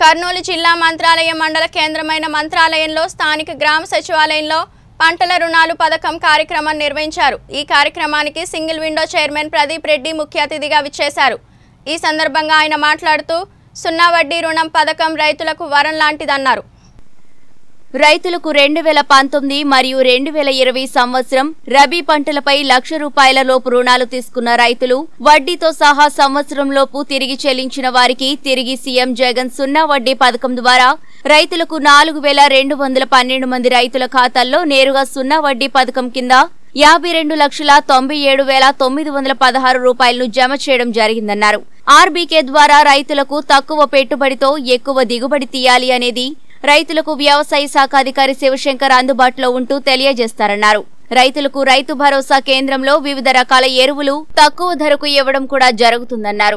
కర్నూలు జిల్లా మంత్రాలయం మండల కేంద్రమైన మంత్రాలయంలో స్థానిక గ్రామ సచివాలయంలో పంటల రుణాలు పథకం కార్యక్రమం నిర్వహించారు ఈ కార్యక్రమానికి single window chairman Pradeep Reddy ముఖ్య అతిథిగా విచ్చేశారు ఈ సందర్భంగా ఆయన మాట్లాడుతూ సున్నా వడ్డీ రుణం పథకం రైతులకు వరం లాంటిదన్నారు రైతులకు రెండు వేల పంతొమ్మిది మరియు రెండు వేల ఇరవై సంవత్సరం రబీ పంటలపై లక్ష రూపాయల లోపు రుణాలు తీసుకున్న రైతులు వడ్డీతో సహా సంవత్సరంలోపు తిరిగి చెల్లించిన వారికి తిరిగి సీఎం జగన్ సున్నా వడ్డీ పథకం ద్వారా రైతులకు నాలుగు వేల రెండు వందల పన్నెండు మంది రైతుల ఖాతాల్లో నేరుగా సున్నా వడ్డీ పథకం కింద యాభై రెండు లక్షల తొంభై ఏడు వేల తొమ్మిది వందల పదహారు రూపాయలను జమ చేయడం జరిగిందన్నారు ఆర్బీకే ద్వారా రైతులకు తక్కువ పెట్టుబడితో ఎక్కువ దిగుబడి తీయాలి అనేది రైతులకు వ్యవసాయ శాఖ అధికారి శివశంకర్ అందుబాటులో ఉంటూ తెలియజేస్తారన్నారు రైతులకు రైతు భరోసా కేంద్రంలో వివిధ రకాల ఎరువులు తక్కువ ధరకు ఇవ్వడం కూడా జరుగుతుందన్నారు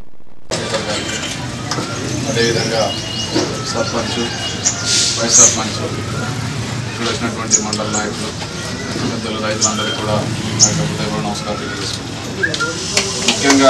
అదేవిధంగా సర్పంచ్ వైస్ సర్పంచ్ ఇక్కడ వచ్చినటువంటి మండల నాయకులు పెద్దలు రైతులందరికీ కూడా నా యొక్క హృదయపూర్వక నమస్కారం తెలియజేసుకుంటున్నాను ముఖ్యంగా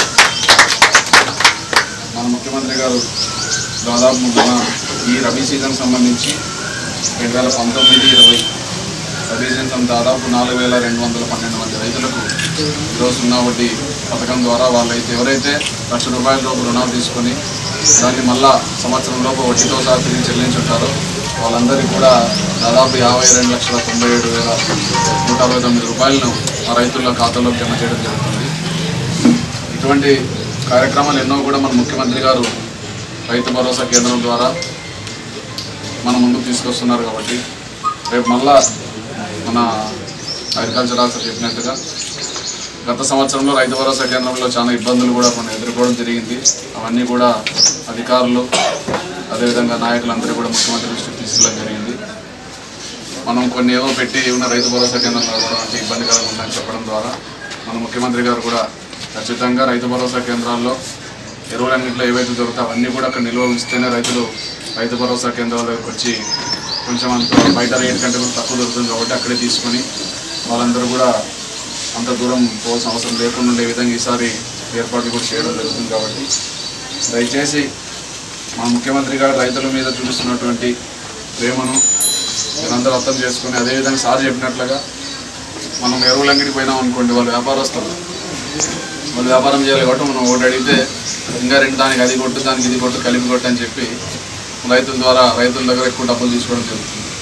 మన ముఖ్యమంత్రి గారు దాదాపు మన ఈ రబీ సీజన్ సంబంధించి రెండు వేల పంతొమ్మిది ఇరవై రబీ సీజన్ దాదాపు నాలుగు వేల రెండు వందల పన్నెండు మంది రైతులకు ఈరోజు ఉన్న వడ్డీ పథకం ద్వారా వాళ్ళైతే ఎవరైతే లక్ష రూపాయల లోపు రుణాలు తీసుకొని దాన్ని మళ్ళా సంవత్సరం లోపు వడ్డీతో సహా తిరిగి చెల్లించుంటారు వాళ్ళందరికీ కూడా దాదాపు యాభై రెండు లక్షల తొంభై ఏడు వేల నూట అరవై తొమ్మిది రూపాయలను ఆ రైతుల ఖాతాలోకి జమ చేయడం జరుగుతుంది ఇటువంటి కార్యక్రమాలు ఎన్నో కూడా మన ముఖ్యమంత్రి గారు రైతు భరోసా కేంద్రం ద్వారా మన ముందుకు తీసుకొస్తున్నారు కాబట్టి రేపు మళ్ళా మన అగ్రికల్చర్ ఆఫీసర్ చెప్పినట్టుగా గత సంవత్సరంలో రైతు భరోసా కేంద్రంలో చాలా ఇబ్బందులు కూడా మనం ఎదుర్కోవడం జరిగింది అవన్నీ కూడా అధికారులు అదేవిధంగా నాయకులందరూ కూడా ముఖ్యమంత్రి దృష్టికి తీసుకెళ్ళడం జరిగింది మనం కొన్ని ఏవో పెట్టి ఉన్న రైతు భరోసా కేంద్రంలో కూడా అంటే ఇబ్బందికరంగా ఉందని చెప్పడం ద్వారా మన ముఖ్యమంత్రి గారు కూడా ఖచ్చితంగా రైతు భరోసా కేంద్రాల్లో ఎరువులన్నింటిలో ఏవైతే దొరుకుతాయో అవన్నీ కూడా అక్కడ నిల్వ ఉంచితేనే రైతులు రైతు భరోసా కేంద్రాల దగ్గరకు వచ్చి కొంచెం అంత బయట రేట్ కంటే కూడా తక్కువ దొరుకుతుంది కాబట్టి అక్కడే తీసుకొని వాళ్ళందరూ కూడా అంత దూరం పోవాల్సిన అవసరం లేకుండా ఉండే విధంగా ఈసారి ఏర్పాట్లు కూడా చేయడం జరుగుతుంది కాబట్టి దయచేసి మన ముఖ్యమంత్రి గారు రైతుల మీద చూపిస్తున్నటువంటి ప్రేమను మీరందరూ అర్థం చేసుకొని అదేవిధంగా సార్ చెప్పినట్లుగా మనం ఎరువుల అంగడికి పోయినాం అనుకోండి వాళ్ళు వ్యాపారస్తులు వాళ్ళు వ్యాపారం చేయాలి కాబట్టి మనం ఒకటి అడిగితే ఇంకా రెండు దానికి అది కొట్టు దానికి ఇది కొట్టు కలిపి కొట్టు అని చెప్పి రైతుల ద్వారా రైతుల దగ్గర ఎక్కువ డబ్బులు తీసుకోవడం జరుగుతుంది